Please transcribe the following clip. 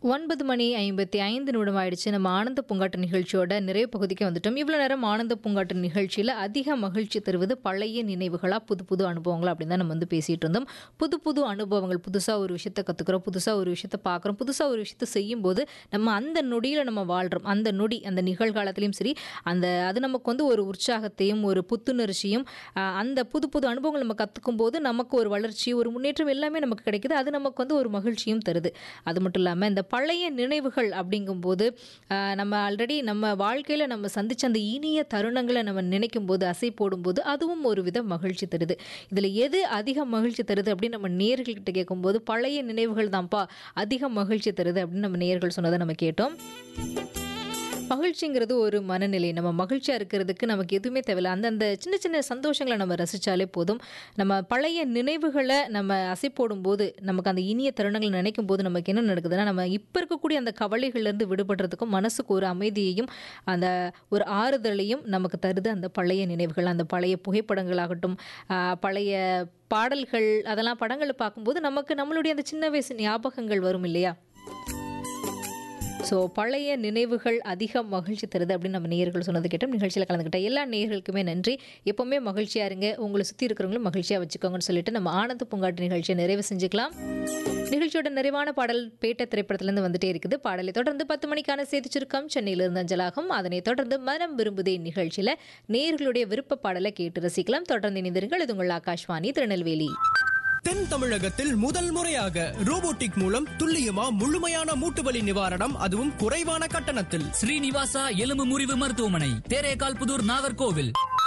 ஒன்பது மணி ஐம்பத்தி ஐந்து நிமிடம் ஆயிடுச்சு நம்ம ஆனந்த பூங்காட்டு நிகழ்ச்சியோட நிறைய பகுதிக்கு வந்துட்டோம் இவ்வளோ நேரம் ஆனந்த பூங்காட்டு நிகழ்ச்சியில் அதிக மகிழ்ச்சி தருவது பழைய நினைவுகளா புது புது அனுபவங்களா அப்படின்னு தான் நம்ம வந்து பேசிகிட்டு இருந்தோம் புது புது அனுபவங்கள் புதுசாக ஒரு விஷயத்தை கற்றுக்குறோம் புதுசாக ஒரு விஷயத்தை பார்க்குறோம் புதுசாக ஒரு விஷயத்தை செய்யும்போது நம்ம அந்த நொடியில் நம்ம வாழ்கிறோம் அந்த நொடி அந்த நிகழ்காலத்துலேயும் சரி அந்த அது நமக்கு வந்து ஒரு உற்சாகத்தையும் ஒரு புத்துணர்ச்சியும் ஆஹ், அந்த புது புது அனுபவங்கள் நம்ம கற்றுக்கும் போது நமக்கு ஒரு வளர்ச்சி ஒரு முன்னேற்றம் எல்லாமே நமக்கு கிடைக்குது அது நமக்கு வந்து ஒரு மகிழ்ச்சியும் தருது அது மட்டும் இல்லாமல் இந்த பழைய நினைவுகள் அப்படிங்கும்போது ஆஹ், நம்ம ஆல்ரெடி நம்ம வாழ்க்கையில் நம்ம சந்திச்ச அந்த இனிய தருணங்களை நம்ம நினைக்கும் போது அசை போடும்போது அதுவும் ஒரு வித மகிழ்ச்சி தருது இதில் எது அதிக மகிழ்ச்சி தருது அப்படின்னு நம்ம நேர்கள்கிட்ட கேட்கும்போது பழைய நினைவுகள் தான்ப்பா அதிக மகிழ்ச்சி தருது அப்படின்னு நம்ம நேர்கள் சொன்னதை நம்ம கேட்டோம் மகிழ்ச்சிங்கிறது ஒரு மனநிலை நம்ம மகிழ்ச்சியாக இருக்கிறதுக்கு நமக்கு எதுவுமே தேவையில்ல அந்தந்த சின்ன சின்ன சந்தோஷங்களை நம்ம ரசித்தாலே போதும் நம்ம பழைய நினைவுகளை நம்ம அசை போடும்போது நமக்கு அந்த இனிய தருணங்களை நினைக்கும் போது நமக்கு என்ன நடக்குதுன்னா நம்ம இப்போ இருக்கக்கூடிய அந்த கவலைகள்லேருந்து விடுபடுறதுக்கும் மனசுக்கு ஒரு அமைதியையும் அந்த ஒரு ஆறுதலையும் நமக்கு தருது அந்த பழைய நினைவுகள் அந்த பழைய புகைப்படங்களாகட்டும் ஆஹ், பழைய பாடல்கள் அதெல்லாம் படங்களை பார்க்கும்போது நமக்கு நம்மளுடைய அந்த சின்ன வயசு ஞாபகங்கள் வரும் இல்லையா ஸோ பழைய நினைவுகள் அதிக மகிழ்ச்சி தருது அப்படின்னு நம்ம நேயர்கள் சொன்னது கேட்டோம் நிகழ்ச்சியில் கலந்துக்கிட்ட எல்லா நேயர்களுக்குமே நன்றி எப்பவுமே மகிழ்ச்சியாக இருங்க உங்களை சுற்றி இருக்கிறவங்களும் மகிழ்ச்சியாக வச்சுக்கோங்கன்னு சொல்லிட்டு நம்ம ஆனந்த பூங்காட்டு நிகழ்ச்சியை நிறைவு செஞ்சுக்கலாம் நிகழ்ச்சியோட நிறைவான பாடல் பேட்ட திரைப்படத்திலிருந்து வந்துட்டே இருக்குது பாடலை தொடர்ந்து பத்து மணிக்கான செய்தி சுருக்கம் சென்னையிலிருந்து அஞ்சலாகும் அதனைத் தொடர்ந்து மனம் விரும்புதே நிகழ்ச்சியில் நேயர்களுடைய விருப்ப பாடலை கேட்டு ரசிக்கலாம் தொடர்ந்து இணைந்திருங்கள் இது உங்கள் ஆகாஷ்வாணி திருநெல்வேலி தென் தமிழகத்தில் முதல் முறையாக ரோபோட்டிக் மூலம் துல்லியமா முழுமையான மூட்டுவலி நிவாரணம் அதுவும் குறைவான கட்டணத்தில் ஸ்ரீனிவாசா எலும்பு முறிவு மருத்துவமனை தேரேகால் புதூர் நாகர்கோவில்